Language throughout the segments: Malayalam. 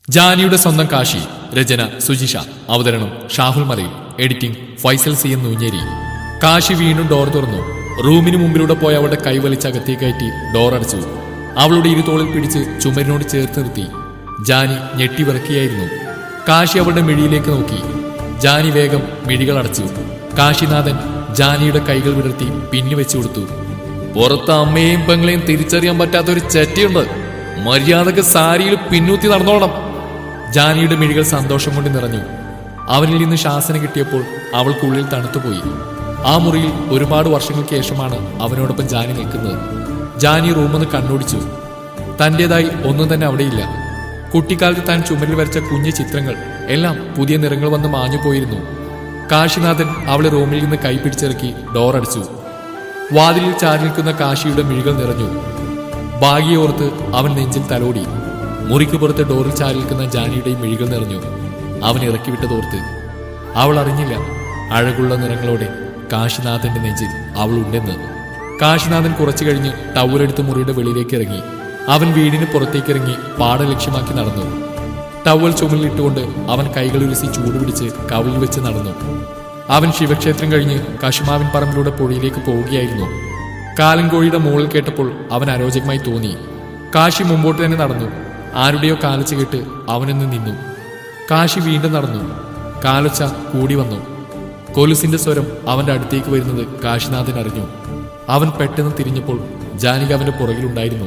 ജാനിയുടെ സ്വന്തം കാശി രചന സുജിഷ അവതരണം Shahul Malayil editing Faisal C N Noonhery Kashi വീണ്ടും ഡോർ തുറന്നു റൂമിന് മുമ്പിലൂടെ പോയി അവളുടെ കൈ വലിച്ച് അകത്തേക്ക് കയറ്റി ഡോർ അടച്ചു അവളുടെ ഇരുതോളിൽ പിടിച്ച് ചുമരിനോട് ചേർത്ത് നിർത്തി ജാനി ഞെട്ടി വിറക്കിയായിരുന്നു കാശി അവളുടെ മിഴിയിലേക്ക് നോക്കി ജാനി വേഗം മിഴികൾ അടച്ചു കാശിനാഥൻ ജാനിയുടെ കൈകൾ വിടർത്തി പിന്നി വെച്ചു കൊടുത്തു പുറത്ത് അമ്മയെയും പെങ്ങളെയും തിരിച്ചറിയാൻ പറ്റാത്ത ഒരു ചെറ്റിയുണ്ട് മര്യാദക്ക് സാരിയിൽ പിന്നൂത്തി നടന്നോണം ജാനിയുടെ മിഴികൾ സന്തോഷം കൊണ്ട് നിറഞ്ഞു അവനിൽ നിന്ന് ശാസന കിട്ടിയപ്പോൾ അവൾക്കുള്ളിൽ തണുത്തുപോയി ആ മുറിയിൽ ഒരുപാട് വർഷങ്ങൾക്ക് ശേഷമാണ് അവനോടൊപ്പം ജാനി നിൽക്കുന്നത് ജാനി റൂമൊന്ന് കണ്ണോടിച്ചു തന്റേതായി ഒന്നും തന്നെ അവിടെയില്ല കുട്ടിക്കാലത്ത് താൻ ചുമരിൽ വരച്ച കുഞ്ഞു ചിത്രങ്ങൾ എല്ലാം പുതിയ നിറങ്ങൾ വന്ന് മാഞ്ഞു പോയിരുന്നു കാശിനാഥൻ അവളെ റൂമിൽ നിന്ന് കൈ പിടിച്ചിറക്കി ഡോർ അടിച്ചു വാതിലിൽ ചാരി നിൽക്കുന്ന കാശിയുടെ മിഴികൾ നിറഞ്ഞു ഭാഗ്യോർത്ത് അവൻ നെഞ്ചിൽ തലോടി മുറിക്ക് പുറത്ത് ഡോറിൽ ചാരി നിൽക്കുന്ന ജാനിയുടെയും മിഴികൾ നിറഞ്ഞു അവൻ ഇറക്കിവിട്ട തോർത്ത് അവൾ അറിഞ്ഞില്ല അഴകുള്ള നിറങ്ങളോടെ കാശിനാഥന്റെ നെഞ്ചിൽ അവൾ ഉണ്ടെന്ന് കാശിനാഥൻ കുറച്ചു കഴിഞ്ഞ് ടവലെടുത്ത് മുറിയുടെ വെളിയിലേക്ക് ഇറങ്ങി അവൻ വീടിന് പുറത്തേക്ക് ഇറങ്ങി പാട ലക്ഷ്യമാക്കി നടന്നു ടവൽ ചുമലിട്ടുകൊണ്ട് അവൻ കൈകൾ ഉരസി ചൂടുപിടിച്ച് കവിളിൽ വെച്ച് നടന്നു അവൻ ശിവക്ഷേത്രം കഴിഞ്ഞ് കശുമാവിൻ പറമ്പിലൂടെ പുഴയിലേക്ക് പോവുകയായിരുന്നു കാലൻകോഴിയുടെ മുകളിൽ കേട്ടപ്പോൾ അവൻ അരോചകമായി തോന്നി കാശി മുമ്പോട്ട് തന്നെ നടന്നു ആരുടെയോ കാലച്ച് കേട്ട് അവനൊന്ന് നിന്നു കാശി വീണ്ടും നടന്നു കാലച്ച കൂടി വന്നു കൊലുസിന്റെ സ്വരം അവന്റെ അടുത്തേക്ക് വരുന്നത് കാശിനാഥൻ അറിഞ്ഞു അവൻ പെട്ടെന്ന് തിരിഞ്ഞപ്പോൾ ജാനിക അവന്റെ പുറകിലുണ്ടായിരുന്നു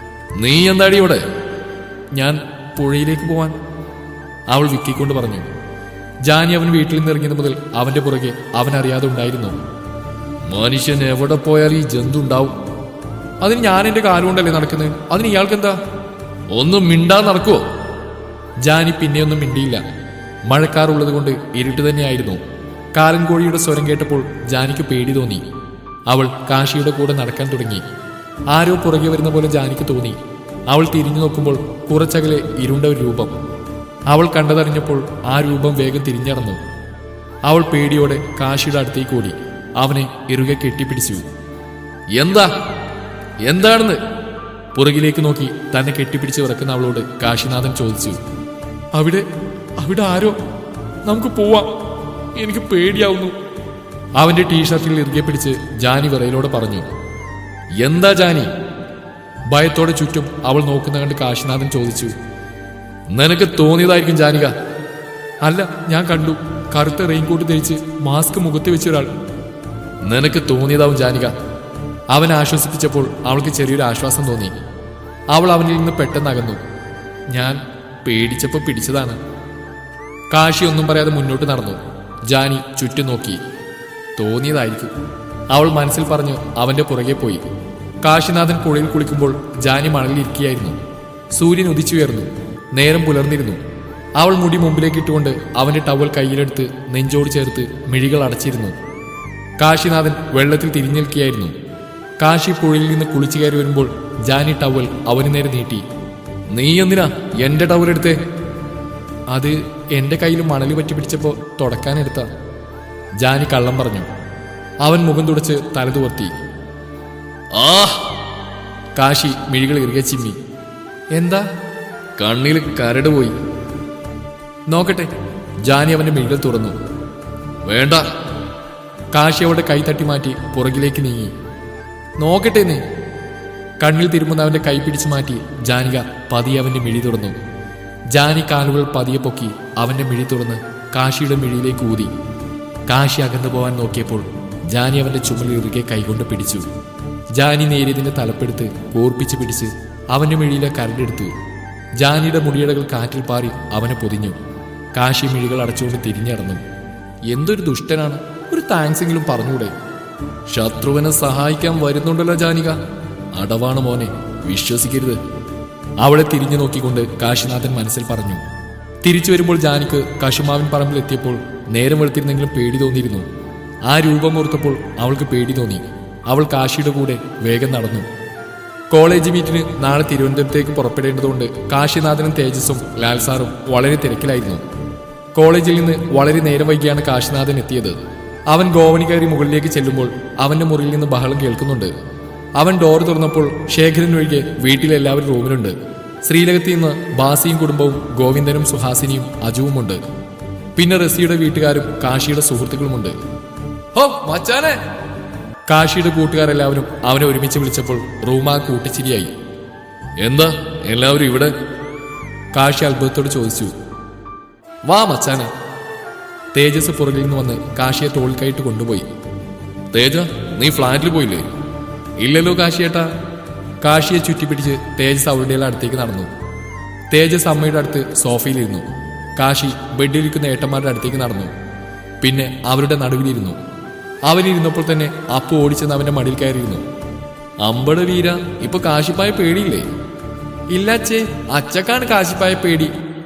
നീ എന്താടി ഇവിടെ ഞാൻ പുഴയിലേക്ക് പോവാൻ അവൾ വിക്കിക്കൊണ്ട് പറഞ്ഞു ജാനി അവൻ വീട്ടിൽ നിന്ന് ഇറങ്ങിയത് മുതൽ അവന്റെ പുറകെ അവൻ അറിയാതെ ഉണ്ടായിരുന്നു മനുഷ്യൻ എവിടെ പോയാൽ ഈ ജന്തു ഉണ്ടാവും അതിന് ഞാൻ എന്റെ കാലുകൊണ്ടല്ലേ നടക്കുന്നത് അതിന് ഇയാൾക്ക് എന്താ ഒന്നും മിണ്ടാ നടക്കുവോ ജാനി പിന്നെയൊന്നും മിണ്ടിയില്ല മഴക്കാറുള്ളത് കൊണ്ട് ഇരുട്ട് തന്നെയായിരുന്നു കാലൻകോഴിയുടെ സ്വരം കേട്ടപ്പോൾ ജാനിക്ക് പേടി തോന്നി അവൾ കാശിയുടെ കൂടെ നടക്കാൻ തുടങ്ങി ആരോ പുറകെ വരുന്ന പോലെ ജാനിക്ക് തോന്നി അവൾ തിരിഞ്ഞു നോക്കുമ്പോൾ കുറച്ചകലെ ഇരുണ്ട ഒരു രൂപം അവൾ കണ്ടതറിഞ്ഞപ്പോൾ ആ രൂപം വേഗം തിരിഞ്ഞടന്നു അവൾ പേടിയോടെ കാശിയുടെ അടുത്തേക്ക് ഓടി അവനെ ഇറുകെ കെട്ടിപ്പിടിച്ചു എന്താ എന്താണെന്ന് പുറകിലേക്ക് നോക്കി തന്നെ കെട്ടിപ്പിടിച്ച് വിറക്കുന്ന അവളോട് കാശിനാഥൻ ചോദിച്ചു അവിടെ അവിടെ ആരോ നമുക്ക് പോവാം എനിക്ക് പേടിയാവുന്നു അവന്റെ ടീഷർട്ടിൽ ഇറുകെ പിടിച്ച് ജാനി വിറയിലോടെ പറഞ്ഞു എന്താ ജാനി ഭയത്തോടെ ചുറ്റും അവൾ നോക്കുന്ന കണ്ട് കാശിനാഥൻ ചോദിച്ചു നിനക്ക് തോന്നിയതായിരിക്കും ജാനിക അല്ല ഞാൻ കണ്ടു കറുത്ത റെയിൻകോട്ട് ധരിച്ച് മാസ്ക് മുഖത്ത് വെച്ച ഒരാൾ നിനക്ക് തോന്നിയതാവും ജാനിക അവൻ ആശ്വസിപ്പിച്ചപ്പോൾ അവൾക്ക് ചെറിയൊരു ആശ്വാസം തോന്നി അവൾ അവനിൽ നിന്ന് പെട്ടെന്ന് അകന്നു ഞാൻ പേടിച്ചപ്പോൾ പിടിച്ചതാണ് കാശി ഒന്നും പറയാതെ മുന്നോട്ട് നടന്നു ജാനി ചുറ്റും നോക്കി തോന്നിയതായിരിക്കും അവൾ മനസ്സിൽ പറഞ്ഞു അവന്റെ പുറകെ പോയി കാശിനാഥൻ പുഴയിൽ കുളിക്കുമ്പോൾ ജാനി മണലിരിക്കുകയായിരുന്നു സൂര്യൻ ഉദിച്ചുയർന്നു നേരം പുലർന്നിരുന്നു അവൾ മുടി മുമ്പിലേക്ക് ഇട്ടുകൊണ്ട് അവന്റെ ടവൽ കയ്യിലെടുത്ത് നെഞ്ചോട് ചേർത്ത് മിഴികൾ അടച്ചിരുന്നു കാശിനാഥൻ വെള്ളത്തിൽ തിരിഞ്ഞു നിൽക്കുകയായിരുന്നു കാശി പുഴയിൽ നിന്ന് കുളിച്ചു കയറി വരുമ്പോൾ ജാനി ടവൽ അവന് നേരെ നീട്ടി നീ എന്തിനാ എന്റെ ടവൽ എടുത്തേ അത് എന്റെ കയ്യിൽ മണല് പറ്റി പിടിച്ചപ്പോ തുടക്കാനെടുത്ത ജാനി കള്ളം പറഞ്ഞു അവൻ മുഖം തുടച്ച് തല തുവർത്തി ആ കാശി മിഴികൾ ഇറുകെ ചിമ്മി എന്താ കണ്ണിൽ കരട് പോയി നോക്കട്ടെ ജാനി അവന്റെ മിഴികൾ തുറന്നു വേണ്ട കാശി അവളുടെ കൈ തട്ടി മാറ്റി പുറകിലേക്ക് നീങ്ങി നോക്കട്ടെ നീ കണ്ണിൽ തിരുമുന്ന അവന്റെ കൈ പിടിച്ചു മാറ്റി ജാനിക പതിയെ അവന്റെ മിഴി തുറന്നു ജാനി കാലുകൾ പതിയെ പൊക്കി അവന്റെ മിഴി തുറന്ന് കാശിയുടെ മിഴിയിലേക്ക് ഊതി കാശി അകന്നു പോവാൻ നോക്കിയപ്പോൾ ജാനി അവന്റെ ചുമലിൽ ഇറുകെ കൈകൊണ്ട് പിടിച്ചു ജാനി നേരിയതിന്റെ തലപ്പെടുത്ത് കോർപ്പിച്ച് പിടിച്ച് അവന്റെ മിഴിയിലെ കരടെടുത്തു ജാനിയുടെ മുടിയടകൾ കാറ്റിൽ പാറി അവനെ പൊതിഞ്ഞു കാശി മിഴികൾ അടച്ചുകൊണ്ട് തിരിഞ്ഞടന്നു എന്തൊരു ദുഷ്ടനാണ് ഒരു താങ്ക്സ് എങ്കിലും പറഞ്ഞൂടെ ശത്രുവിനെ സഹായിക്കാൻ വരുന്നുണ്ടല്ലോ ജാനിക അടവാണ് മോനെ വിശ്വസിക്കരുത് അവളെ തിരിഞ്ഞു നോക്കിക്കൊണ്ട് കാശിനാഥൻ മനസ്സിൽ പറഞ്ഞു തിരിച്ചു വരുമ്പോൾ ജാനിക്ക് കശുമാവിൻ പറമ്പിൽ എത്തിയപ്പോൾ നേരം വെളുത്തിരുന്നെങ്കിലും പേടി തോന്നിയിരുന്നു ആ രൂപം ഓർത്തപ്പോൾ അവൾക്ക് പേടി തോന്നി അവൾ കാശിയുടെ കൂടെ വേഗം നടന്നു കോളേജ് മീറ്റിന് നാളെ തിരുവനന്തപുരത്തേക്ക് പുറപ്പെടേണ്ടതുകൊണ്ട് കാശിനാഥനും തേജസ്സും ലാൽ സാറും വളരെ തിരക്കിലായിരുന്നു കോളേജിൽ നിന്ന് വളരെ നേരം വൈകിയാണ് കാശിനാഥൻ എത്തിയത് അവൻ ഗോവണി കയറി മുകളിലേക്ക് ചെല്ലുമ്പോൾ അവന്റെ മുറിയിൽ നിന്ന് ബഹളം കേൾക്കുന്നുണ്ട് അവൻ ഡോർ തുറന്നപ്പോൾ ശേഖരൻ ഒഴികെ വീട്ടിലെല്ലാവരും റൂമിലുണ്ട് ശ്രീലകത്തിൽ നിന്ന് ബാസിയും കുടുംബവും ഗോവിന്ദനും സുഹാസിനിയും അജുവുമുണ്ട് പിന്നെ റസിയുടെ വീട്ടുകാരും കാശിയുടെ സുഹൃത്തുക്കളുമുണ്ട് ഹോ മച്ചാനെ കാശിയുടെ കൂട്ടുകാരെല്ലാവരും അവനെ ഒരുമിച്ച് വിളിച്ചപ്പോൾ റൂമാ കൂട്ടിച്ചിരിയായി എന്താ എല്ലാവരും ഇവിടെ കാശി അത്ഭുതത്തോട് ചോദിച്ചു വാ മച്ചാനെ തേജസ് പുറകിൽ നിന്ന് വന്ന് കാശിയെ തോൾക്കയിട്ട് കൊണ്ടുപോയി തേജ നീ ഫ്ലാറ്റിൽ പോയില്ലേ ഇല്ലല്ലോ കാശിയേട്ടാ കാശിയെ ചുറ്റിപ്പിടിച്ച് തേജസ് അവരുടെ അടുത്തേക്ക് നടന്നു തേജസ് അമ്മയുടെ അടുത്ത് സോഫയിലിരുന്നു കാശി ബെഡിലിരിക്കുന്ന ഏട്ടന്മാരുടെ അടുത്തേക്ക് നടന്നു പിന്നെ അവരുടെ നടുവിലിരുന്നു അവനിരുന്നപ്പോൾ തന്നെ അപ്പു ഓടിച്ചെന്ന് അവന്റെ മടിയിൽ കയറിയിരുന്നു അമ്പട വീര ഇപ്പൊ കാശിപ്പായ പേടിയില്ലേ ഇല്ലച്ചേ അച്ചക്കാണ് കാശിപ്പായ പേടി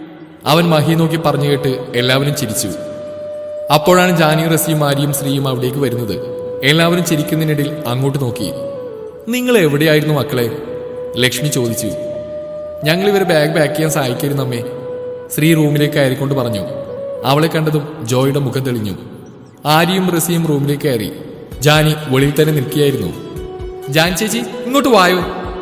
അവൻ മഹി നോക്കി പറഞ്ഞു കേട്ട് എല്ലാവരും ചിരിച്ചു അപ്പോഴാണ് ജാനി റസിയും ആര്യയും ശ്രീയും അവിടേക്ക് വരുന്നത് എല്ലാവരും ചിരിക്കുന്നതിനിടയിൽ അങ്ങോട്ട് നോക്കി നിങ്ങൾ എവിടെയായിരുന്നു മക്കളെ ലക്ഷ്മി ചോദിച്ചു ഞങ്ങൾ ഇവരെ ബാഗ് പാക്ക് ചെയ്യാൻ സഹായിക്കായിരുന്നു അമ്മേ ശ്രീ റൂമിലേക്ക് കയറിക്കൊണ്ട് പറഞ്ഞു അവളെ കണ്ടതും ജോയുടെ മുഖം തെളിഞ്ഞു ആര്യയും റസിയും റൂമിലേക്ക് കയറി ജാനി വെളിയിൽ തന്നെ നിൽക്കുകയായിരുന്നു ജാൻ ചേച്ചി ഇങ്ങോട്ട് വായോ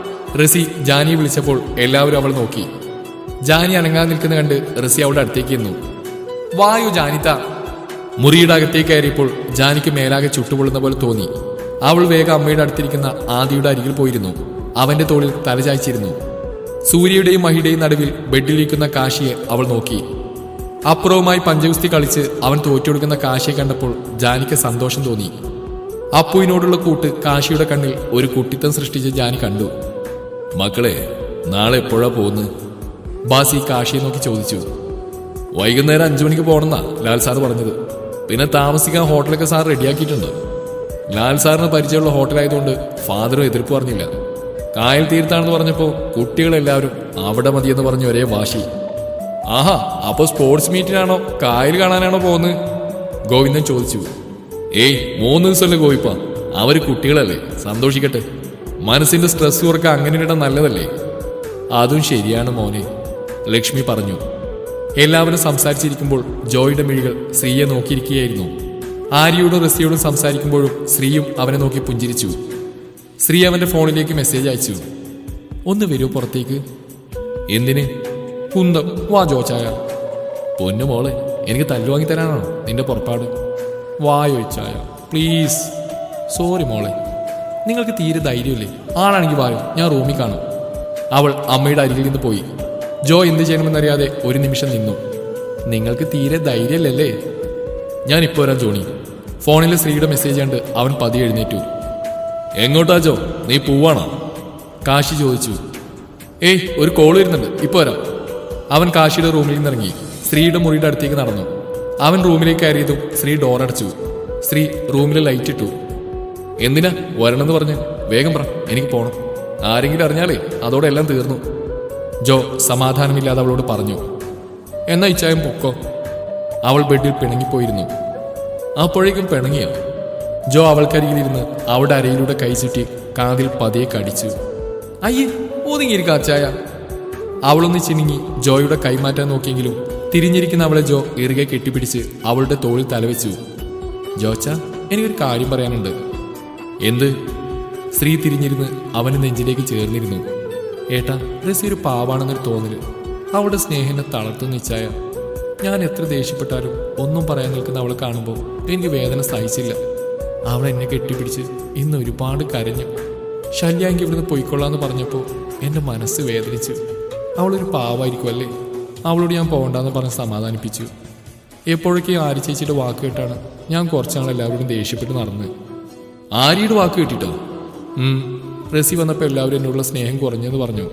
റസി ജാനിയെ വിളിച്ചപ്പോൾ എല്ലാവരും അവൾ നോക്കി ജാനി അനങ്ങാൻ നിൽക്കുന്ന കണ്ട് റസി അവളുടെ അടുത്തേക്ക് ചെന്നു വായു ജാനിത്ത മുറിയുടെ അകത്തേക്ക് കയറിയപ്പോൾ ജാനിക്ക് മേലാകെ ചുട്ടുപൊള്ളുന്ന പോലെ തോന്നി അവൾ വേഗം അമ്മയുടെ അടുത്തിരിക്കുന്ന ആദിയുടെ അരികിൽ പോയിരുന്നു അവന്റെ തോളിൽ തലചായ്ച്ചിരുന്നു സൂര്യയുടെയും മഹിയുടെയും നടുവിൽ ബെഡിലിരിക്കുന്ന കാശിയെ അവൾ നോക്കി അപ്പുറവുമായി പഞ്ചഗുസ്തി കളിച്ച് അവൻ തോറ്റുകൊടുക്കുന്ന കാശിയെ കണ്ടപ്പോൾ ജാനിക്ക് സന്തോഷം തോന്നി അപ്പുവിനോടുള്ള കൂട്ട് കാശിയുടെ കണ്ണിൽ ഒരു കുട്ടിത്തം സൃഷ്ടിച്ച് ജാനി കണ്ടു മക്കളെ നാളെ എപ്പോഴാ പോകുന്നത് ബാസി കാശിയെ നോക്കി ചോദിച്ചു വൈകുന്നേരം അഞ്ചു മണിക്ക് പോകണമെന്നാ ലാൽ സാർ പറഞ്ഞത് പിന്നെ താമസിക്കാൻ ഹോട്ടലൊക്കെ സാർ റെഡിയാക്കിയിട്ടുണ്ട് ലാൽ സാറിന് പരിചയമുള്ള ഹോട്ടലായതുകൊണ്ട് ഫാദറും എതിർപ്പ് പറഞ്ഞില്ല കായൽ തീർത്ഥാണെന്ന് പറഞ്ഞപ്പോൾ കുട്ടികളെല്ലാവരും അവിടെ മതിയെന്ന് പറഞ്ഞു ഒരേ വാശി ആഹാ അപ്പൊ സ്പോർട്സ് മീറ്റിനാണോ കായൽ കാണാനാണോ പോകുന്നത് ഗോവിന്ദൻ ചോദിച്ചു ഏയ് മൂന്ന് ദിവസമല്ലേ ഗോവിപ്പ അവര് കുട്ടികളല്ലേ സന്തോഷിക്കട്ടെ മനസ്സിന്റെ സ്ട്രെസ് കുറക്കാൻ അങ്ങനെ ഇടാൻ നല്ലതല്ലേ അതും ശരിയാണ് മോനെ ലക്ഷ്മി പറഞ്ഞു എല്ലാവരും സംസാരിച്ചിരിക്കുമ്പോൾ ജോയുടെ മിഴികൾ ശ്രീയെ നോക്കിയിരിക്കുകയായിരുന്നു ആര്യയോടും റസിയോടും സംസാരിക്കുമ്പോഴും ശ്രീയും അവനെ നോക്കി പുഞ്ചിരിച്ചു ശ്രീ അവന്റെ ഫോണിലേക്ക് മെസ്സേജ് അയച്ചു ഒന്ന് വരൂ പുറത്തേക്ക് എന്തിന് കുന്തം വാ ജോച്ചായ പൊന്നു മോളെ എനിക്ക് തല്ലുവാങ്ങി തരാനാണോ നിന്റെ പുറപ്പാട് വായോ ചായ പ്ലീസ് സോറി മോളെ നിങ്ങൾക്ക് തീരെ ധൈര്യമില്ലേ ആളാണെങ്കിൽ വായോ ഞാൻ റൂമിൽ കാണും അവൾ അമ്മയുടെ അരികിൽ നിന്ന് പോയി ജോ എന്ത് ചെയ്യണമെന്നറിയാതെ ഒരു നിമിഷം നിന്നു നിങ്ങൾക്ക് തീരെ ധൈര്യമില്ലല്ലേ ഞാൻ ഇപ്പോൾ വരാം ജോണി ഫോണിലെ ശ്രീയുടെ മെസ്സേജ് കണ്ട് അവൻ പതി എഴുന്നേറ്റു എങ്ങോട്ടാ ജോ നീ പോവാണോ കാശി ചോദിച്ചു ഏയ് ഒരു കോൾ വരുന്നുണ്ട് ഇപ്പൊ വരാം അവൻ കാശിയുടെ റൂമിൽ നിന്നിറങ്ങി ശ്രീയുടെ മുറിയുടെ അടുത്തേക്ക് നടന്നു അവൻ റൂമിലേക്ക് കയറിയതും ശ്രീ ഡോർ അടച്ചു ശ്രീ റൂമിൽ ലൈറ്റ് ഇട്ടു എന്തിനാ വരണമെന്ന് പറഞ്ഞ് വേഗം പറ എനിക്ക് പോണം ആരെങ്കിലും അറിഞ്ഞാലേ അതോടെ എല്ലാം തീർന്നു ജോ സമാധാനമില്ലാതെ അവളോട് പറഞ്ഞു എന്നാ ഇച്ചായം പൊക്കോ അവൾ ബെഡിൽ പിണങ്ങിപ്പോയിരുന്നു അപ്പോഴേക്കും പിണങ്ങിയ ജോ അവൾക്കരികിലിരുന്ന് അവളുടെ അരയിലൂടെ കൈ ചുറ്റി കാതിൽ പതിയെ കടിച്ചു അയ്യേ ഒതുങ്ങിയിരിക്ക അച്ചായ അവളൊന്ന് ചിനുങ്ങി ജോയുടെ കൈമാറ്റാൻ നോക്കിയെങ്കിലും തിരിഞ്ഞിരിക്കുന്ന അവളെ ജോ ഇറുകെ കെട്ടിപ്പിടിച്ച് അവളുടെ തോളിൽ തലവെച്ചു ജോച്ച എനിക്കൊരു കാര്യം പറയാനുണ്ട് എന്ത് സ്ത്രീ തിരിഞ്ഞിരുന്ന് അവന് നെഞ്ചിലേക്ക് ചേർന്നിരുന്നു ഏട്ടാ റസി ഒരു പാവാണെന്നൊരു തോന്നല് അവളുടെ സ്നേഹനെ തളർത്തുന്ന ഇച്ഛായ ഞാൻ എത്ര ദേഷ്യപ്പെട്ടാലും ഒന്നും പറയാൻ നിൽക്കുന്ന അവളെ കാണുമ്പോൾ എനിക്ക് വേദന സഹിച്ചില്ല അവൾ എന്നെ കെട്ടിപ്പിടിച്ച് ഇന്ന് ഒരുപാട് കരഞ്ഞു ശല്യാങ്കി ഇവിടുന്ന് പൊയ്ക്കൊള്ളാന്ന് പറഞ്ഞപ്പോൾ എൻ്റെ മനസ്സ് വേദനിച്ചു അവളൊരു പാവായിരിക്കുമല്ലേ അവളോട് ഞാൻ പോകണ്ടെന്ന് പറഞ്ഞ് സമാധാനിപ്പിച്ചു എപ്പോഴൊക്കെ ആരി ചേച്ചിയുടെ വാക്ക് കേട്ടാണ് ഞാൻ കുറച്ചാൾ എല്ലാവരോടും ദേഷ്യപ്പെട്ട് നടന്നത് ആര്യയുടെ വാക്ക് കേട്ടിട്ടോ ഉം റസി വന്നപ്പോൾ എല്ലാവരും എന്നോടുള്ള സ്നേഹം കുറഞ്ഞെന്ന് പറഞ്ഞു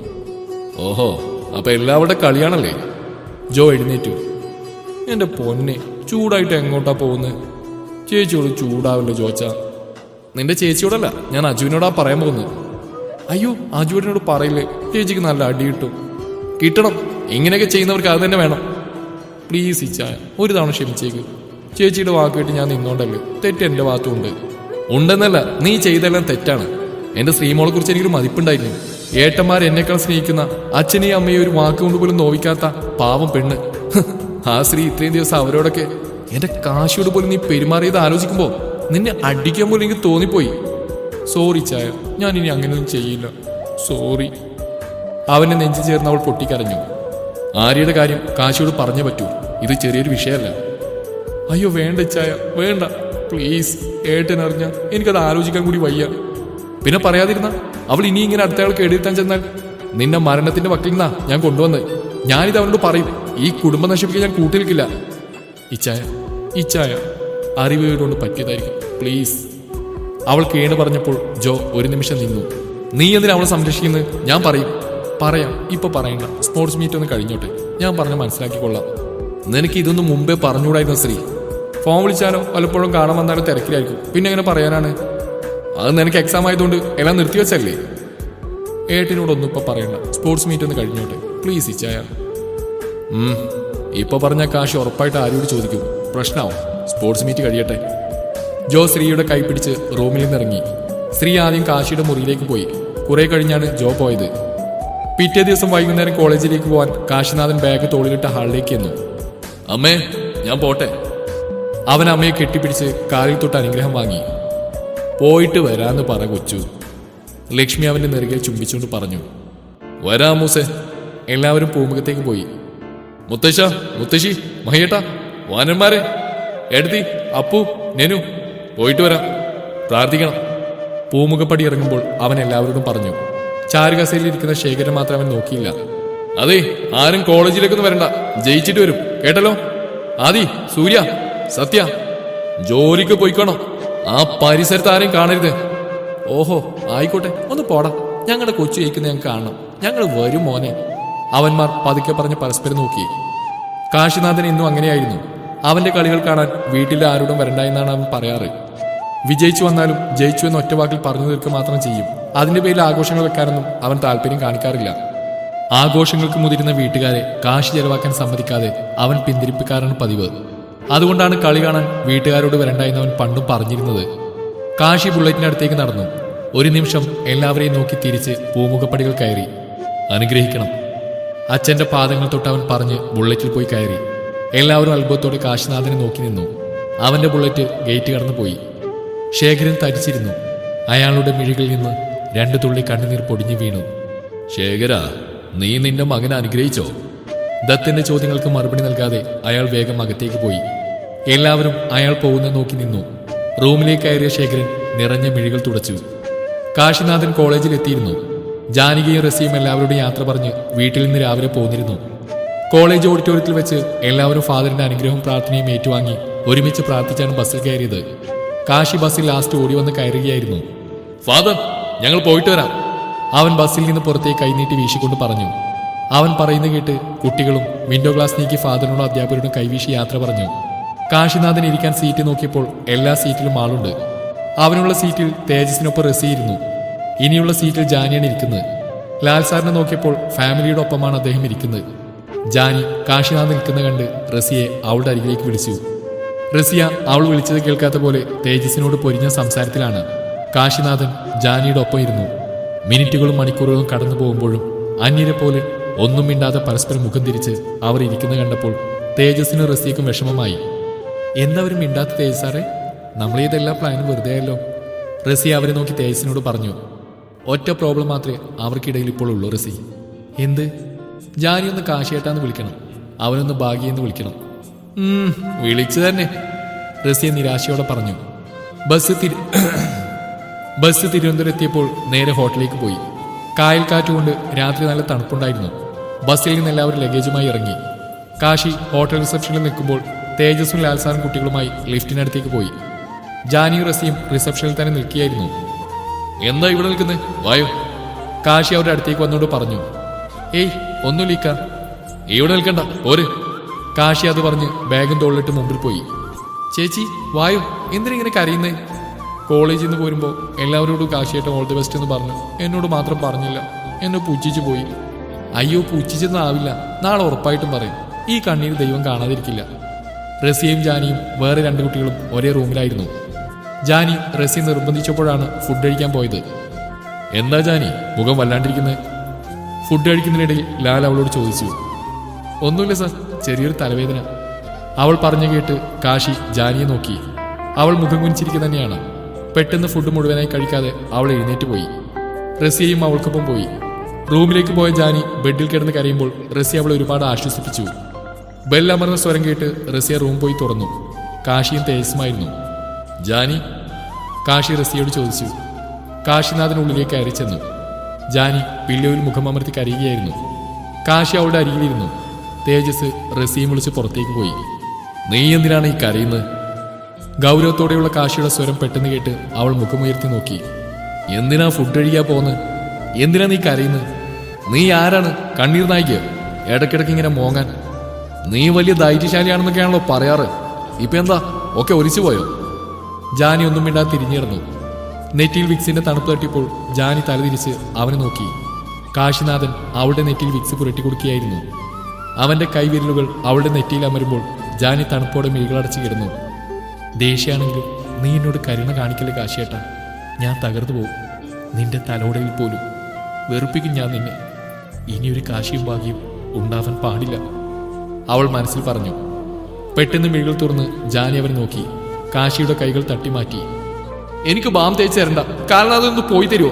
ഓഹോ അപ്പൊ എല്ലാവരുടെ കളിയാണല്ലേ ജോ എഴുന്നേറ്റു എന്റെ പൊന്നെ ചൂടായിട്ട് എങ്ങോട്ടാ പോകുന്നത് ചേച്ചിയോട് ചൂടാവല്ലോ ജോച്ച നിന്റെ ചേച്ചിയോടല്ല ഞാൻ അജുവിനോടാ പറയാൻ പോകുന്നത് അയ്യോ അജുവിനോട് പറയില്ലേ ചേച്ചിക്ക് നല്ല അടി കിട്ടും കിട്ടണം ഇങ്ങനെയൊക്കെ ചെയ്യുന്നവർക്ക് അത് തന്നെ വേണം പ്ലീസ് ഇച്ചായ ഒരു തവണ ക്ഷമിച്ചേക്ക് ചേച്ചിയുടെ വാക്ക് കേട്ട് ഞാൻ നിന്നോണ്ടല്ലേ തെറ്റ് എന്റെ ഭാഗത്തുണ്ട് ഉണ്ടെന്നല്ല നീ ചെയ്തെല്ലാം തെറ്റാണ് എന്റെ ശ്രീമോളെ കുറിച്ച് എനിക്കൊരു മതിപ്പുണ്ടായിരുന്നു ഏട്ടന്മാർ എന്നെക്കാൾ സ്നേഹിക്കുന്ന അച്ഛനെയും അമ്മയും ഒരു വാക്ക് കൊണ്ട് പോലും നോവിക്കാത്ത പാവം പെണ്ണ് ഹ്, ആ സ്ത്രീ ഇത്രയും ദിവസം അവരോടൊക്കെ എന്റെ കാശിയോട് പോലും നീ പെരുമാറിയത് ആലോചിക്കുമ്പോ നിന്നെ അടിക്കാൻ പോലും എനിക്ക് തോന്നിപ്പോയി സോറി ചായ ഞാൻ ഇനി അങ്ങനെയൊന്നും ചെയ്യില്ല സോറി അവനെ നെഞ്ചു ചേർന്ന് അവൾ പൊട്ടിക്കരഞ്ഞു ആര്യയുടെ കാര്യം കാശിയോട് പറഞ്ഞേ പറ്റൂ ഇത് ചെറിയൊരു വിഷയമല്ല അയ്യോ വേണ്ട ഇച്ചായ വേണ്ട പ്ലീസ് ഏട്ടനറിഞ്ഞ എനിക്കത് ആലോചിക്കാൻ കൂടി വയ്യ പിന്നെ പറയാതിരുന്ന അവൾ ഇനി ഇങ്ങനെ അടുത്തയാൾ കേടിരുത്താൻ ചെന്നാൽ നിന്നെ മരണത്തിന്റെ വക്കിൽ നിന്നാ ഞാൻ കൊണ്ടുവന്ന് ഞാനിത് അവനോട് പറയും ഈ കുടുംബം നശിപ്പിക്കാൻ ഞാൻ കൂട്ടിരിക്കില്ല ഇച്ചായ ഇച്ചായ അറിവ് കൊണ്ട് പറ്റിയതായിരിക്കും പ്ലീസ് അവൾ കേണ് പറഞ്ഞപ്പോൾ ജോ ഒരു നിമിഷം നിന്നു നീ എന്തിനാ അവളെ സംരക്ഷിക്കുന്നത് ഞാൻ പറയും പറയാം ഇപ്പൊ പറയണ്ട സ്പോർട്സ് മീറ്റ് ഒന്ന് കഴിഞ്ഞോട്ടെ ഞാൻ പറഞ്ഞ മനസ്സിലാക്കിക്കൊള്ളാം നിനക്ക് ഇതൊന്നും മുമ്പേ പറഞ്ഞുകൂടായിരുന്നു ശ്രീ ഫോൺ വിളിച്ചാലോ പലപ്പോഴും കാണാൻ വന്നാലും തിരക്കിലായിരിക്കും പിന്നെ എങ്ങനെ പറയാനാണ് അത് നിനക്ക് എക്സാം ആയതുകൊണ്ട് എല്ലാം നിർത്തിവെച്ചല്ലേ ഏട്ടിനോടൊന്നും ഇപ്പൊ പറയണ്ട സ്പോർട്സ് മീറ്റ് ഒന്ന് കഴിഞ്ഞോട്ടെ പ്ലീസ് ഇച്ചായ ഉം, ഇപ്പൊ പറഞ്ഞ കാശ് ഉറപ്പായിട്ട് ആരോട് ചോദിക്കും പ്രശ്നമാവും സ്പോർട്സ് മീറ്റ് കഴിയട്ടെ ജോ ശ്രീയുടെ കൈ പിടിച്ച് റൂമിൽ നിന്നിറങ്ങി ശ്രീ ആദ്യം കാശിയുടെ മുറിയിലേക്ക് പോയി കുറെ കഴിഞ്ഞാണ് ജോ പോയത് പിറ്റേ ദിവസം വൈകുന്നേരം കോളേജിലേക്ക് പോവാൻ കാശിനാഥൻ ബാഗ് തോളിലിട്ട് ഹാളിലേക്ക് എന്നു അമ്മേ ഞാൻ പോട്ടെ അവൻ അമ്മയെ കെട്ടിപ്പിടിച്ച് കാലിൽ തൊട്ട് അനുഗ്രഹം വാങ്ങി പോയിട്ട് വരാന്ന് പറ കൊച്ചു ലക്ഷ്മി അവന്റെ നെറുകയിൽ ചുംബിച്ചുകൊണ്ട് പറഞ്ഞു വരാ മൂസേ എല്ലാവരും പൂമുഖത്തേക്ക് പോയി മുത്തശ്ശ മുത്തശ്ശി മഹിയേട്ട വാനന്മാരെ എടുത്തി അപ്പു നെനു പോയിട്ട് വരാം പ്രാർത്ഥിക്കണം പൂമുഖപ്പടി ഇറങ്ങുമ്പോൾ അവൻ എല്ലാവരോടും പറഞ്ഞു ചാരുകസയിൽ ഇരിക്കുന്ന ശേഖരൻ മാത്രം അവൻ നോക്കിയില്ല അതെ ആരും കോളേജിലേക്കൊന്നും വരണ്ട ജയിച്ചിട്ട് വരും കേട്ടല്ലോ ആദി സൂര്യ സത്യ ജോലിക്ക് പോയിക്കോണം ആ പരിസരത്ത് ആരെയും കാണരുത് ഓഹോ ആയിക്കോട്ടെ ഒന്ന് പോടാ ഞങ്ങളുടെ കൊച്ചു ജയിക്കുന്ന ഞങ്ങൾക്ക് കാണണം ഞങ്ങൾ വരും മോനെ അവന്മാർ പതുക്കെ പറഞ്ഞ് പരസ്പരം നോക്കി കാശിനാഥൻ ഇന്നും അങ്ങനെയായിരുന്നു അവന്റെ കളികൾ കാണാൻ വീട്ടിലെ ആരോടും വരണ്ട എന്നാണ് അവൻ പറയാറ് വിജയിച്ചു വന്നാലും ജയിച്ചു എന്ന് ഒറ്റ വാക്കിൽ പറഞ്ഞു തീർക്കുക മാത്രം ചെയ്യും അതിന്റെ പേരിൽ ആഘോഷങ്ങൾ വെക്കാനൊന്നും അവൻ താല്പര്യം കാണിക്കാറില്ല ആഘോഷങ്ങൾക്ക് മുതിരുന്ന വീട്ടുകാരെ കാശ് ചെലവാക്കാൻ സമ്മതിക്കാതെ അവൻ പിന്തിരിപ്പിക്കാറാണ് പതിവ് അതുകൊണ്ടാണ് കളി കാണാൻ വീട്ടുകാരോട് വരണ്ട എന്ന് അവൻ പണ്ടും പറഞ്ഞിരുന്നത് കാശി ബുള്ളറ്റിനടുത്തേക്ക് നടന്നു ഒരു നിമിഷം എല്ലാവരെയും നോക്കി തിരിച്ച് പൂമുഖപ്പടികൾ കയറി അനുഗ്രഹിക്കണം അച്ഛന്റെ പാദങ്ങൾ തൊട്ട് അവൻ പറഞ്ഞ് ബുള്ളറ്റിൽ പോയി കയറി എല്ലാവരും അത്ഭുതത്തോടെ കാശിനാഥനെ നോക്കി നിന്നു അവന്റെ ബുള്ളറ്റ് ഗേറ്റ് കടന്നു പോയി ശേഖരൻ തരിച്ചിരുന്നു അയാളുടെ മിഴികളിൽ നിന്ന് രണ്ടു തുള്ളി കണ്ണുനീർ പൊടിഞ്ഞു വീണു ശേഖര നീ നിന്റെ മകനെ അനുഗ്രഹിച്ചോ ദത്തിന്റെ ചോദ്യങ്ങൾക്ക് മറുപടി നൽകാതെ അയാൾ വേഗം അകത്തേക്ക് പോയി എല്ലാവരും അയാൾ പോകുന്ന നോക്കി നിന്നു റൂമിലേക്ക് കയറിയ ശേഖരൻ നിറഞ്ഞ മിഴികൾ തുടച്ചു കാശിനാഥൻ കോളേജിൽ എത്തിയിരുന്നു ജാനകിയും റസിയും എല്ലാവരോടും യാത്ര പറഞ്ഞ് വീട്ടിൽ നിന്ന് രാവിലെ പോന്നിരുന്നു കോളേജ് ഓഡിറ്റോറിയത്തിൽ വെച്ച് എല്ലാവരും ഫാദറിന്റെ അനുഗ്രഹവും പ്രാർത്ഥനയും ഏറ്റുവാങ്ങി ഒരുമിച്ച് പ്രാർത്ഥിച്ചാണ് ബസ്സിൽ കയറിയത് കാശി ബസ്സിൽ ലാസ്റ്റ് ഓടി വന്ന് കയറുകയായിരുന്നു ഫാദർ ഞങ്ങൾ പോയിട്ട് വരാം അവൻ ബസ്സിൽ നിന്ന് പുറത്തേക്ക് കൈനീട്ടി വീശിക്കൊണ്ട് പറഞ്ഞു അവൻ പറയുന്നത് കേട്ട് കുട്ടികളും വിൻഡോ ഗ്ലാസ് നീക്കി ഫാദറിനോടും അധ്യാപകരോടും കൈവീശി യാത്ര പറഞ്ഞു കാശിനാഥൻ ഇരിക്കാൻ സീറ്റ് നോക്കിയപ്പോൾ എല്ലാ സീറ്റിലും ആളുണ്ട് അവനുള്ള സീറ്റിൽ തേജസിനൊപ്പം റസിയിരുന്നു ഇനിയുള്ള സീറ്റിൽ ജാനിയാണ് ഇരിക്കുന്നത് ലാൽ സാറിനെ നോക്കിയപ്പോൾ ഫാമിലിയുടെ ഒപ്പമാണ് അദ്ദേഹം ഇരിക്കുന്നത് ജാനി കാശിനാഥ് നിൽക്കുന്ന കണ്ട് റസിയെ അവളുടെ അരികിലേക്ക് വിളിച്ചു റസിയ അവൾ വിളിച്ചത് കേൾക്കാത്ത പോലെ തേജസിനോട് പൊരിഞ്ഞ സംസാരത്തിലാണ് കാശിനാഥൻ ജാനിയുടെ ഒപ്പം ഇരുന്നു മിനിറ്റുകളും മണിക്കൂറുകളും കടന്നു പോകുമ്പോഴും അന്യരെ പോലെ ഒന്നും മിണ്ടാതെ പരസ്പരം മുഖം തിരിച്ച് അവർ ഇരിക്കുന്ന കണ്ടപ്പോൾ തേജസിനും റസിയക്കും വിഷമമായി എന്നവരും മിണ്ടാത്ത തേജസ് സാറേ നമ്മൾ ഇതെല്ലാം പ്ലാനും വെറുതെ ആയല്ലോ റസി അവരെ നോക്കി തേജസിനോട് പറഞ്ഞു ഒറ്റ പ്രോബ്ലം മാത്രമേ അവർക്കിടയിൽ ഇപ്പോൾ ഉള്ളൂ റസി എന്ത് ജാനി ഒന്ന് കാശിയേട്ടാന്ന് വിളിക്കണം അവനൊന്ന് ഭാഗ്യെന്ന് വിളിക്കണം ഉം, വിളിച്ചു തന്നെ റസിയ നിരാശയോടെ പറഞ്ഞു ബസ് തിരി ബസ് തിരുവനന്തപുരം എത്തിയപ്പോൾ നേരെ ഹോട്ടലിലേക്ക് പോയി കായൽ കാറ്റുകൊണ്ട് രാത്രി നല്ല തണുപ്പുണ്ടായിരുന്നു ബസ്സിൽ നിന്ന് എല്ലാവരും ലഗേജുമായി ഇറങ്ങി കാശി ഹോട്ടൽ റിസപ്ഷനിൽ നിൽക്കുമ്പോൾ തേജസ്സും ലാൽസാറും കുട്ടികളുമായി ലിഫ്റ്റിനടുത്തേക്ക് പോയി ജാനിയും റസിയും റിസപ്ഷനിൽ തന്നെ നിൽക്കുകയായിരുന്നു എന്താ ഇവിടെ നിൽക്കുന്നത് വായോ കാശി അവരുടെ അടുത്തേക്ക് വന്നോട് പറഞ്ഞു ഏയ് ഒന്നുമില്ല ഇവിടെ നിൽക്കണ്ട പോര് കാശി അത് പറഞ്ഞ് ബാഗും തോളിലിട്ട് മുമ്പിൽ പോയി ചേച്ചി വായോ എന്തിനിങ്ങനെ കരയുന്നേ കോളേജിൽ നിന്ന് പോരുമ്പോൾ എല്ലാവരോടും കാശിയായിട്ട് ഓൾ ദി ബെസ്റ്റ് എന്ന് പറഞ്ഞു എന്നോട് മാത്രം പറഞ്ഞില്ല എന്നെ പുച്ഛിച്ചു പോയി അയ്യോ പുച്ഛിച്ചെന്ന് ആവില്ല നാളെ ഉറപ്പായിട്ടും പറയും ഈ കണ്ണീര് ദൈവം കാണാതിരിക്കില്ല റസിയയും ജാനിയും വേറെ രണ്ട് കുട്ടികളും ഒരേ റൂമിലായിരുന്നു ജാനി റസി നിർബന്ധിച്ചപ്പോഴാണ് ഫുഡ് കഴിക്കാൻ പോയത് എന്താ ജാനി മുഖം വല്ലാണ്ടിരിക്കുന്നത് ഫുഡ് കഴിക്കുന്നതിനിടയിൽ ലാൽ അവളോട് ചോദിച്ചു ഒന്നുമില്ല സർ ചെറിയൊരു തലവേദന അവൾ പറഞ്ഞു കേട്ട് കാശി ജാനിയെ നോക്കി അവൾ മുഖം കുനിച്ചിരിക്കുക തന്നെയാണ് പെട്ടെന്ന് ഫുഡ് മുഴുവനായി കഴിക്കാതെ അവൾ എഴുന്നേറ്റ് പോയി റസിയയും അവൾക്കൊപ്പം പോയി റൂമിലേക്ക് പോയ ജാനി ബെഡിൽ കിടന്ന് കരയുമ്പോൾ റസി അവളെ ഒരുപാട് ആശ്വസിപ്പിച്ചു ബെല്ലമർന്ന സ്വരം കേട്ട് റസിയ റൂം പോയി തുറന്നു കാശിയും തേജസുമായിരുന്നു ജാനി കാശി റസിയോട് ചോദിച്ചു കാശിനാഥിനുള്ളിലേക്ക് കയറി ചെന്നു ജാനി പില്ലോയിൽ മുഖമമർത്തി കരയുകയായിരുന്നു കാശി അവളുടെ അരികിലിരുന്നു തേജസ് റസിയും വിളിച്ച് പുറത്തേക്ക് പോയി നീ എന്തിനാണ് ഈ കരയുന്നത് ഗൗരവത്തോടെയുള്ള കാശിയുടെ സ്വരം പെട്ടെന്ന് കേട്ട് അവൾ മുഖമുയർത്തി നോക്കി എന്തിനാ ഫുഡ് കഴിക്കാൻ പോകുന്നത് എന്തിനാ നീ കരയുന്നത് നീ ആരാണ് കണ്ണീർ നായിക്ക് ഇടയ്ക്കിടയ്ക്ക് ഇങ്ങനെ മോങ്ങാൻ നീ വലിയ ധൈര്യശാലിയാണെന്നൊക്കെയാണല്ലോ പറയാറ് ഇപ്പൊ എന്താ ഒക്കെ ഒലിച്ചു പോയോ ജാനി ഒന്നും മിണ്ടാതെ തിരിഞ്ഞിരുന്നു നെറ്റിയിൽ വിക്സിന്റെ തണുപ്പ് തട്ടിയപ്പോൾ ജാനി തലതിരിച്ച് അവനെ നോക്കി കാശിനാഥൻ അവളുടെ നെറ്റിയിൽ വിക്സ് പുരട്ടി കൊടുക്കുകയായിരുന്നു അവന്റെ കൈവിരലുകൾ അവളുടെ നെറ്റിയിൽ അമരുമ്പോൾ ജാനി തണുപ്പോടെ മിഴികളടച്ച് കിടന്നു ദേഷ്യാണെങ്കിലും നീ എന്നോട് കരുണ കാണിക്കല്ലേ കാശിയേട്ടാ ഞാൻ തകർന്നു പോകും നിന്റെ തലോടയിൽ പോലും വെറുപ്പിക്കും ഞാൻ നിന്നെ ഇനിയൊരു കാശിയും ഭാഗ്യവും ഉണ്ടാവാൻ പാടില്ല അവൾ മനസ്സിൽ പറഞ്ഞു പെട്ടെന്ന് മിഴികൾ തുറന്ന് ജാനി അവനെ നോക്കി കാശിയുടെ കൈകൾ തട്ടിമാറ്റി എനിക്ക് ബാം തേച്ച് തരണ്ട കാരണം അതൊന്ന് പോയി തരുമോ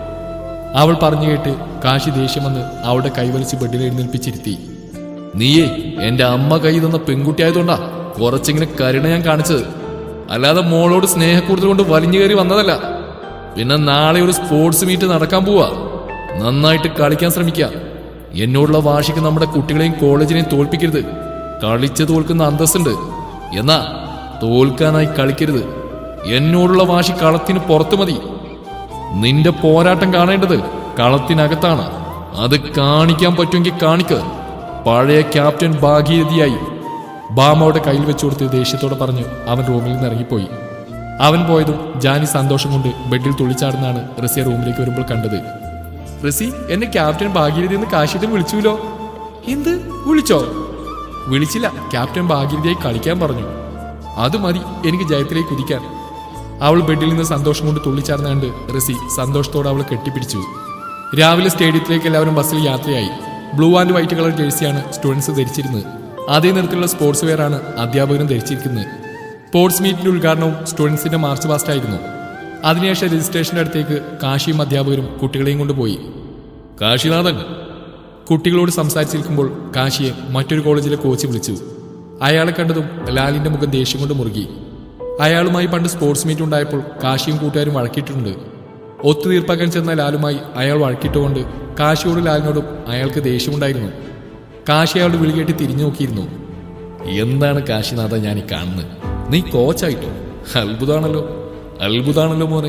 അവൾ പറഞ്ഞു കേട്ട് കാശി ദേഷ്യം വന്ന് അവളുടെ കൈവലിച്ച് ബെഡിൽ എഴുന്നേൽപ്പിച്ചിരുത്തി നീയേ എന്റെ അമ്മ കൈ തന്ന പെൺകുട്ടിയായതുകൊണ്ടാ കുറച്ചിങ്ങനെ കരുണ ഞാൻ കാണിച്ചത് അല്ലാതെ മോളോട് സ്നേഹക്കൂടുതൽ കൊണ്ട് വലിഞ്ഞു കയറി വന്നതല്ല പിന്നെ നാളെ ഒരു സ്പോർട്സ് മീറ്റ് നടക്കാൻ പോവാ നന്നായിട്ട് കളിക്കാൻ ശ്രമിക്കുക എന്നോടുള്ള വാശിക്ക് നമ്മുടെ കുട്ടികളെയും കോളേജിനെയും തോൽപ്പിക്കരുത് കളിച്ച് തോൽക്കുന്ന അന്തസ്സുണ്ട് എന്നാ തോൽക്കാനായി കളിക്കരുത് എന്നോടുള്ള വാശി കളത്തിന് പുറത്തു മതി നിന്റെ പോരാട്ടം കാണേണ്ടത് കളത്തിനകത്താണ് അത് കാണിക്കാൻ പറ്റുമെങ്കിൽ കാണിക്ക് പഴയ ക്യാപ്റ്റൻ ഭാഗീരഥിയായി ബാമയുടെ കയ്യിൽ വെച്ചു കൊടുത്ത് ദേഷ്യത്തോടെ പറഞ്ഞു അവൻ റൂമിൽ നിന്ന് ഇറങ്ങിപ്പോയി അവൻ പോയതും ജാനി സന്തോഷം കൊണ്ട് ബെഡിൽ തുള്ളിച്ചാടുന്നാണ് റസിയ റൂമിലേക്ക് വരുമ്പോൾ കണ്ടത് റസി എന്നെ ക്യാപ്റ്റൻ ഭാഗീരഥി എന്ന് കാശിട്ട് വിളിച്ചുല്ലോ എന്ത് വിളിച്ചോ വിളിച്ചില്ല ക്യാപ്റ്റൻ ഭാഗീരഥിയായി കളിക്കാൻ പറഞ്ഞു അത് മതി എനിക്ക് ജയത്തിലേക്ക് കുതിക്കാൻ അവൾ ബെഡിൽ നിന്ന് സന്തോഷം കൊണ്ട് തുള്ളിച്ചാർന്നാണ്ട് റസി സന്തോഷത്തോടെ അവളെ കെട്ടിപ്പിടിച്ചു രാവിലെ സ്റ്റേഡിയത്തിലേക്ക് എല്ലാവരും ബസ്സിൽ യാത്രയായി ബ്ലൂ ആൻഡ് വൈറ്റ് കളർ ജേഴ്സിയാണ് സ്റ്റുഡൻസ് ധരിച്ചിരുന്നത് അതേ നിറത്തിലുള്ള സ്പോർട്സ് വെയർ ആണ് അധ്യാപകരും ധരിച്ചിരിക്കുന്നത് സ്പോർട്സ് മീറ്റിന്റെ ഉദ്ഘാടനവും സ്റ്റുഡൻസിന്റെ മാർച്ച് പാസ്റ്റ് ആയിരുന്നു അതിനുശേഷം രജിസ്ട്രേഷന്റെ അടുത്തേക്ക് കാശിയും അധ്യാപകരും കുട്ടികളെയും കൊണ്ടുപോയി കാശിനാഥൻ കുട്ടികളോട് സംസാരിച്ചിരിക്കുമ്പോൾ കാശിയെ മറ്റൊരു കോളേജിലെ കോച്ച് വിളിച്ചു അയാളെ കണ്ടതും ലാലിന്റെ മുഖം ദേഷ്യം കൊണ്ട് മുറുകി അയാളുമായി പണ്ട് സ്പോർട്സ് മീറ്റ് ഉണ്ടായപ്പോൾ കാശിയും കൂട്ടുകാരും വഴക്കിയിട്ടുണ്ട് ഒത്തുതീർപ്പാക്കാൻ ചെന്ന ലാലുമായി അയാൾ വഴക്കിട്ടുകൊണ്ട് കാശിയോടും ലാലിനോടും അയാൾക്ക് ദേഷ്യമുണ്ടായിരുന്നു കാശി അയാളുടെ വിളികേട്ട് തിരിഞ്ഞു നോക്കിയിരുന്നു എന്താണ് കാശിനാഥ ഞാൻ ഈ കാണുന്നത് നീ കോച്ചായിട്ടോ അത്ഭുതമാണല്ലോ അത്ഭുതമാണല്ലോ മോനെ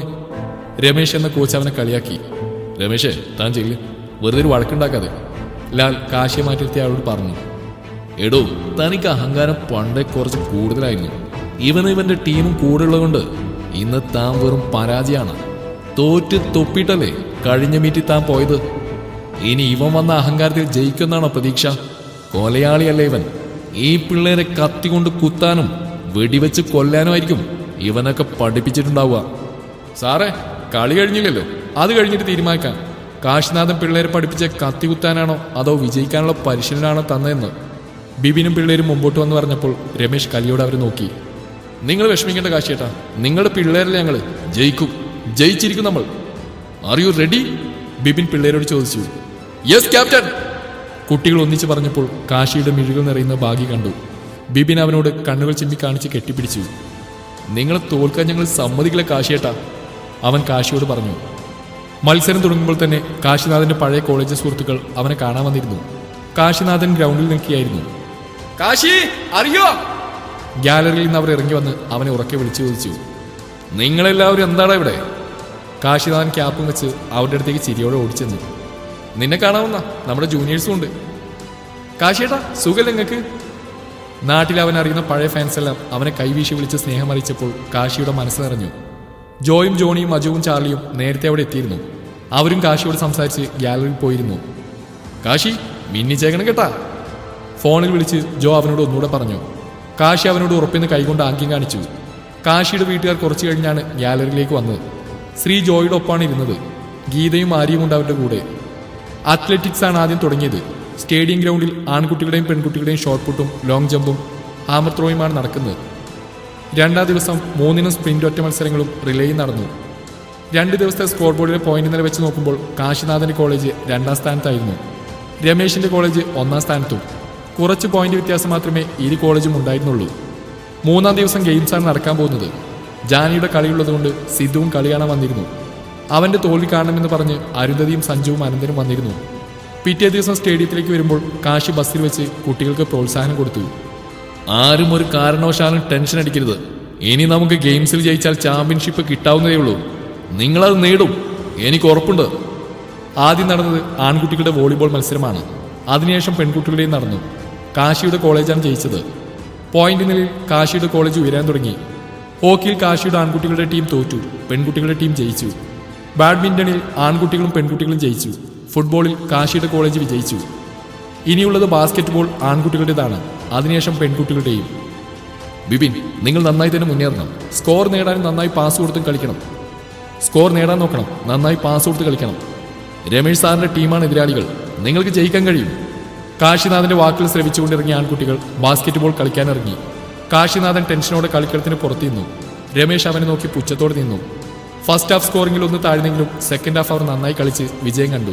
രമേശ് എന്ന കോച്ച് അവനെ കളിയാക്കി രമേശേ താൻ ചെയ്യില്ല വെറുതെ ഒരു വഴക്കുണ്ടാക്കാതെ ലാൽ കാശിയെ മാറ്റിരുത്തി അയാളോട് പറഞ്ഞു എടോ തനിക്ക് അഹങ്കാരം പണ്ടേ കുറച്ച് കൂടുതലായിരുന്നു ഇവന് ഇവന്റെ ടീമും കൂടെ ഉള്ളതുകൊണ്ട് ഇന്ന് താൻ വെറും പരാജയമാണ് തോറ്റ് തൊപ്പിട്ടല്ലേ കഴിഞ്ഞ മീറ്റിൽ താൻ പോയത് ഇനി ഇവൻ വന്ന അഹങ്കാരത്തിൽ ജയിക്കുന്നാണോ പ്രതീക്ഷ കൊലയാളിയല്ലേ ഇവൻ ഈ പിള്ളേരെ കത്തി കൊണ്ട് കുത്താനും വെടിവെച്ച് കൊല്ലാനുമായിരിക്കും ഇവനൊക്കെ പഠിപ്പിച്ചിട്ടുണ്ടാവുക സാറേ കളി കഴിഞ്ഞില്ലല്ലോ അത് കഴിഞ്ഞിട്ട് തീരുമാനിക്കാം കാശിനാഥൻ പിള്ളേരെ പഠിപ്പിച്ച കത്തി കുത്താനാണോ അതോ വിജയിക്കാനുള്ള പരിശീലനമാണോ തന്നതെന്ന് ബിബിനും പിള്ളേരും മുമ്പോട്ട് വന്ന് പറഞ്ഞപ്പോൾ രമേശ് കലിയോട് അവർ നോക്കി നിങ്ങൾ വിഷമിക്കേണ്ട കാശിയേട്ടാ നിങ്ങളുടെ പിള്ളേരല്ലേ ഞങ്ങൾ ജയിക്കും ജയിച്ചിരിക്കും നമ്മൾ ആർ യു റെഡി ബിബിൻ പിള്ളേരോട് ചോദിച്ചു യെസ് ക്യാപ്റ്റൻ കുട്ടികൾ ഒന്നിച്ച് പറഞ്ഞപ്പോൾ കാശിയുടെ മിഴികൾ നിറയുന്ന ഭാഗ്യ കണ്ടു ബിബിൻ അവനോട് കണ്ണുകൾ ചിമ്മി കാണിച്ച് കെട്ടിപ്പിടിച്ചു നിങ്ങളെ തോൽക്കാൻ ഞങ്ങൾ സമ്മതിക്കില്ല കാശിയേട്ടാ അവൻ കാശിയോട് പറഞ്ഞു മത്സരം തുടങ്ങുമ്പോൾ തന്നെ കാശിനാഥന്റെ പഴയ കോളേജ് സുഹൃത്തുക്കൾ അവനെ കാണാൻ വന്നിരുന്നു കാശിനാഥൻ ഗ്രൗണ്ടിൽ നിൽക്കുകയായിരുന്നു കാശി അറിയോ ഗാലറിയിൽ നിന്ന് അവർ ഇറങ്ങി വന്ന് അവനെ ഉറക്കെ വിളിച്ചു ചോദിച്ചു നിങ്ങളെല്ലാവരും എന്താണ് ഇവിടെ കാശിനാഥൻ ക്യാപ്പും വെച്ച് അവരുടെ അടുത്തേക്ക് ചിരിയോടെ ഓടിച്ചെന്നു നിന്നെ കാണാവുന്ന നമ്മുടെ ജൂനിയേഴ്സും ഉണ്ട് കാശിയേട്ടാ സുഖം നിങ്ങൾക്ക് നാട്ടിൽ അവൻ അറിയുന്ന പഴയ ഫാൻസ് എല്ലാം അവനെ കൈവീശി വിളിച്ച് സ്നേഹം അറിയിച്ചപ്പോൾ കാശിയുടെ മനസ്സ് നിറഞ്ഞു ജോയും ജോണിയും അജുവും ചാർലിയും നേരത്തെ അവിടെ എത്തിയിരുന്നു അവരും കാശിയോട് സംസാരിച്ച് ഗ്യാലറിയിൽ പോയിരുന്നു കാശി മിന്നിച്ചേക്കണം കേട്ടാ ഫോണിൽ വിളിച്ച് ജോ അവനോട് ഒന്നുകൂടെ പറഞ്ഞു കാശി അവനോട് ഉറപ്പിന്ന് കൈകൊണ്ട് ആംഗ്യം കാണിച്ചു കാശിയുടെ വീട്ടുകാർ കുറച്ചു കഴിഞ്ഞാണ് ഗ്യാലറിയിലേക്ക് വന്നത് ശ്രീ ജോയുടെ ഒപ്പാണ് ഇരുന്നത് ഗീതയും ആര്യയും ഉണ്ട് അവരുടെ കൂടെ അത്ലറ്റിക്സ് ആണ് ആദ്യം തുടങ്ങിയത് സ്റ്റേഡിയം ഗ്രൗണ്ടിൽ ആൺകുട്ടികളുടെയും പെൺകുട്ടികളുടെയും ഷോട്ട് പുട്ടും ലോങ് ജമ്പും ഹാമർ ത്രോയുമാണ് നടക്കുന്നത് രണ്ടാം ദിവസം മൂന്നിനും സ്പ്രിന്റ് ഒറ്റ മത്സരങ്ങളും റിലേയും നടന്നു രണ്ട് ദിവസത്തെ സ്കോർ ബോർഡിലെ പോയിന്റ് നില വെച്ച് നോക്കുമ്പോൾ കാശിനാഥന്റെ കോളേജ് രണ്ടാം സ്ഥാനത്തായിരുന്നു രമേശിന്റെ കോളേജ് ഒന്നാം സ്ഥാനത്തും കുറച്ച് പോയിന്റ് വ്യത്യാസം മാത്രമേ ഇരു കോളേജും ഉണ്ടായിരുന്നുള്ളൂ മൂന്നാം ദിവസം ഗെയിംസാണ് നടക്കാൻ പോകുന്നത് ജാനിയുടെ കളിയുള്ളതുകൊണ്ട് സിദ്ധുവും കളി കാണാൻ വന്നിരുന്നു അവന്റെ തോൽവി കാണണമെന്ന് പറഞ്ഞ് അരുന്ധതിയും സഞ്ജുവും അനന്തനും വന്നിരുന്നു പിറ്റേ ദിവസം സ്റ്റേഡിയത്തിലേക്ക് വരുമ്പോൾ കാശി ബസ്സിൽ വെച്ച് കുട്ടികൾക്ക് പ്രോത്സാഹനം കൊടുത്തു ആരും ഒരു കാരണവശാലും ടെൻഷൻ അടിക്കരുത് ഇനി നമുക്ക് ഗെയിംസിൽ ജയിച്ചാൽ ചാമ്പ്യൻഷിപ്പ് കിട്ടാവുന്നതേ ഉള്ളൂ നിങ്ങളത് നേടും എനിക്ക് ഉറപ്പുണ്ട് ആദ്യം നടന്നത് ആൺകുട്ടികളുടെ വോളിബോൾ മത്സരമാണ് അതിനുശേഷം പെൺകുട്ടികളുടെയും നടന്നു കാശിയുടെ കോളേജാണ് ജയിച്ചത് പോയിന്റ് നിലയിൽ കാശിയുടെ കോളേജ് ഉയരാൻ തുടങ്ങി ഹോക്കിയിൽ കാശിയുടെ ആൺകുട്ടികളുടെ ടീം തോറ്റു പെൺകുട്ടികളുടെ ടീം ജയിച്ചു ബാഡ്മിന്റണിൽ ആൺകുട്ടികളും പെൺകുട്ടികളും ജയിച്ചു ഫുട്ബോളിൽ കാശിയുടെ കോളേജ് വിജയിച്ചു ഇനിയുള്ളത് ബാസ്കറ്റ്ബോൾ ആൺകുട്ടികളുടേതാണ് അതിനുശേഷം പെൺകുട്ടികളുടെയും ബിബിൻ നിങ്ങൾ നന്നായി തന്നെ മുന്നേറണം സ്കോർ നേടാൻ നന്നായി പാസ് കൊടുത്തും കളിക്കണം സ്കോർ നേടാൻ നോക്കണം നന്നായി പാസ് കൊടുത്ത് കളിക്കണം രമേഷ് സാറിന്റെ ടീമാണ് എതിരാളികൾ നിങ്ങൾക്ക് ജയിക്കാൻ കഴിയും കാശിനാഥന്റെ വാക്കുകൾ ശ്രവിച്ചുകൊണ്ടിറങ്ങിയ ആൺകുട്ടികൾ ബാസ്കറ്റ്ബോൾ കളിക്കാനിറങ്ങി കാശിനാഥൻ ടെൻഷനോടെ കളിക്കളത്തിന് പുറത്തു നിന്നു രമേശ് അവനെ നോക്കി പുച്ഛത്തോടെ നിന്നു ഫസ്റ്റ് ഹാഫ് സ്കോറിംഗിൽ ഒന്ന് താഴ്ന്നെങ്കിലും സെക്കൻഡ് ഹാഫ് അവർ നന്നായി കളിച്ച് വിജയം കണ്ടു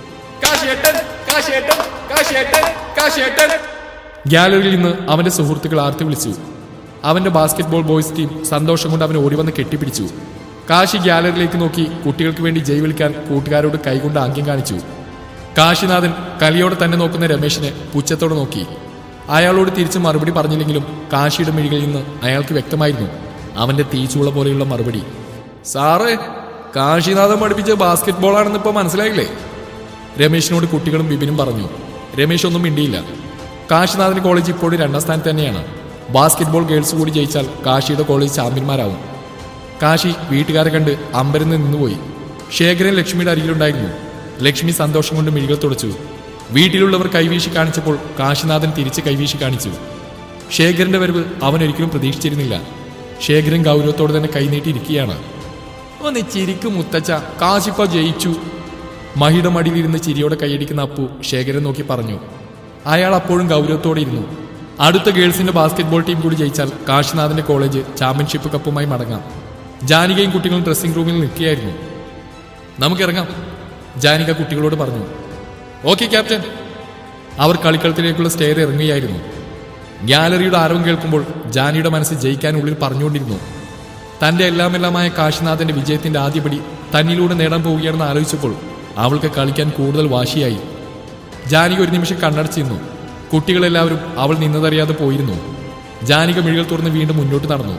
ഗാലറിയിൽ നിന്ന് അവന്റെ സുഹൃത്തുക്കൾ ആർത്തി വിളിച്ചു അവന്റെ ബാസ്കറ്റ്ബോൾ ബോയ്സ് ടീം സന്തോഷം കൊണ്ട് അവനെ ഓടിവന്ന് കെട്ടിപ്പിടിച്ചു കാശി ഗാലറിയിലേക്ക് നോക്കി കുട്ടികൾക്ക് വേണ്ടി ജയ് വിളിക്കാൻ കൂട്ടുകാരോട് കൈകൊണ്ട് ആംഗ്യം കാണിച്ചു കാശിനാഥൻ കലിയോടെ തന്നെ നോക്കുന്ന രമേശിനെ പുച്ഛത്തോടെ നോക്കി അയാളോട് തിരിച്ച് മറുപടി പറഞ്ഞില്ലെങ്കിലും കാശിയുടെ മിഴികളിൽ നിന്ന് അയാൾക്ക് വ്യക്തമായിരുന്നു അവന്റെ തീച്ചൂള പോലെയുള്ള മറുപടി സാറേ കാശിനാഥൻ പഠിപ്പിച്ച ബാസ്കറ്റ് ബോളാണെന്ന് ഇപ്പൊ മനസ്സിലായില്ലേ രമേശിനോട് കുട്ടികളും ബിബിനും പറഞ്ഞു രമേശ് ഒന്നും മിണ്ടിയില്ല കാശിനാഥൻ കോളേജ് ഇപ്പോഴും രണ്ടാം സ്ഥാനത്ത് തന്നെയാണ് ബാസ്കറ്റ്ബോൾ ഗേൾസ് കൂടി ജയിച്ചാൽ കാശിയുടെ കോളേജ് ചാമ്പ്യന്മാരാവും കാശി വീട്ടുകാരെ കണ്ട് അമ്പരന്ന് നിന്നുപോയി ശേഖരൻ ലക്ഷ്മിയുടെ അരികിലുണ്ടായിരുന്നു ലക്ഷ്മി സന്തോഷം കൊണ്ട് മിഴികൾ തുടച്ചു വീട്ടിലുള്ളവർ കൈവീശി കാണിച്ചപ്പോൾ കാശിനാഥൻ തിരിച്ച് കൈവീശി കാണിച്ചു ശേഖരന്റെ വരവ് അവൻ ഒരിക്കലും പ്രതീക്ഷിച്ചിരുന്നില്ല ശേഖരൻ ഗൗരവത്തോടെ തന്നെ കൈനീട്ടിയിരിക്കുകയാണ് ഒന്ന് ചിരിക്കും മുത്തച്ഛ കാശിപ്പ ജയിച്ചു മഹിയുടെ മടിയിലിരുന്ന് ചിരിയോടെ കൈയടിക്കുന്ന അപ്പു ശേഖരൻ നോക്കി പറഞ്ഞു അയാൾ അപ്പോഴും ഗൗരവത്തോടെ ഇരുന്നു അടുത്ത ഗേൾസിന്റെ ബാസ്കറ്റ്ബോൾ ടീം കൂടി ജയിച്ചാൽ കാശിനാഥന്റെ കോളേജ് ചാമ്പ്യൻഷിപ്പ് കപ്പുമായി മടങ്ങാം ജാനികയും കുട്ടികളും ഡ്രസ്സിംഗ് റൂമിൽ നിൽക്കുകയായിരുന്നു നമുക്കിറങ്ങാം ജാനിക കുട്ടികളോട് പറഞ്ഞു ഓക്കെ ക്യാപ്റ്റൻ അവർ കളിക്കളത്തിലേക്കുള്ള സ്റ്റെയർ ഇറങ്ങുകയായിരുന്നു ഗ്യാലറിയുടെ ആരവം കേൾക്കുമ്പോൾ ജാനിയുടെ മനസ്സ് ജയിക്കാൻ ഉള്ളിൽ പറഞ്ഞുകൊണ്ടിരുന്നു തന്റെ എല്ലാമെല്ലാമായ കാശിനാഥന്റെ വിജയത്തിന്റെ ആദ്യപടി തന്നിലൂടെ നേടാൻ പോവുകയാണെന്ന് ആലോചിച്ചപ്പോൾ അവൾക്ക് കളിക്കാൻ കൂടുതൽ വാശിയായി ജാനിക ഒരു നിമിഷം കണ്ണടച്ചിരുന്നു കുട്ടികളെല്ലാവരും അവൾ നിന്നതറിയാതെ പോയിരുന്നു ജാനിക മിഴികൾ തുറന്ന് വീണ്ടും മുന്നോട്ട് നടന്നു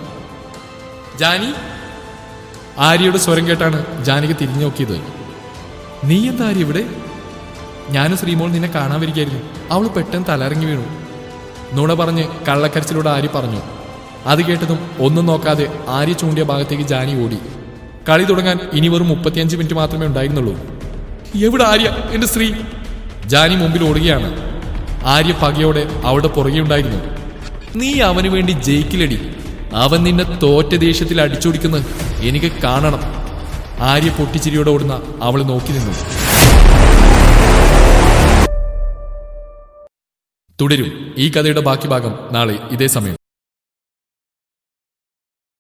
ജാനി ആര്യയുടെ സ്വരം കേട്ടാണ് ജാനിക തിരിഞ്ഞു നോക്കിയത് നീ എന്താ ആര്യ ഇവിടെ ഞാനും ശ്രീമോൾ നിന്നെ കാണാൻ വരികയായിരുന്നു അവൾ പെട്ടെന്ന് തലറങ്ങി വീണു നുണ പറഞ്ഞ് കള്ളക്കരച്ചിലൂടെ ആര്യ പറഞ്ഞു അത് കേട്ടതും ഒന്നും നോക്കാതെ ആര്യ ചൂണ്ടിയ ഭാഗത്തേക്ക് ജാനി ഓടി കളി തുടങ്ങാൻ ഇനി വെറും മുപ്പത്തിയഞ്ച് മിനിറ്റ് മാത്രമേ ഉണ്ടായിരുന്നുള്ളൂ എവിടെ ആര്യ എന്റെ സ്ത്രീ ജാനി മുമ്പിൽ ഓടുകയാണ് ആര്യ പകയോടെ അവളുടെ പുറകെ ഉണ്ടായിരുന്നു നീ അവന് വേണ്ടി ജയിക്കിലടി അവൻ നിന്നെ തോറ്റ ദേഷ്യത്തിൽ അടിച്ചോടിക്കുന്നത് എനിക്ക് കാണണം ആര്യ പൊട്ടിച്ചിരിയോടെ ഓടുന്ന അവൾ നോക്കി നിന്നു തുടരും ഈ കഥയുടെ ബാക്കി ഭാഗം നാളെ ഇതേ സമയം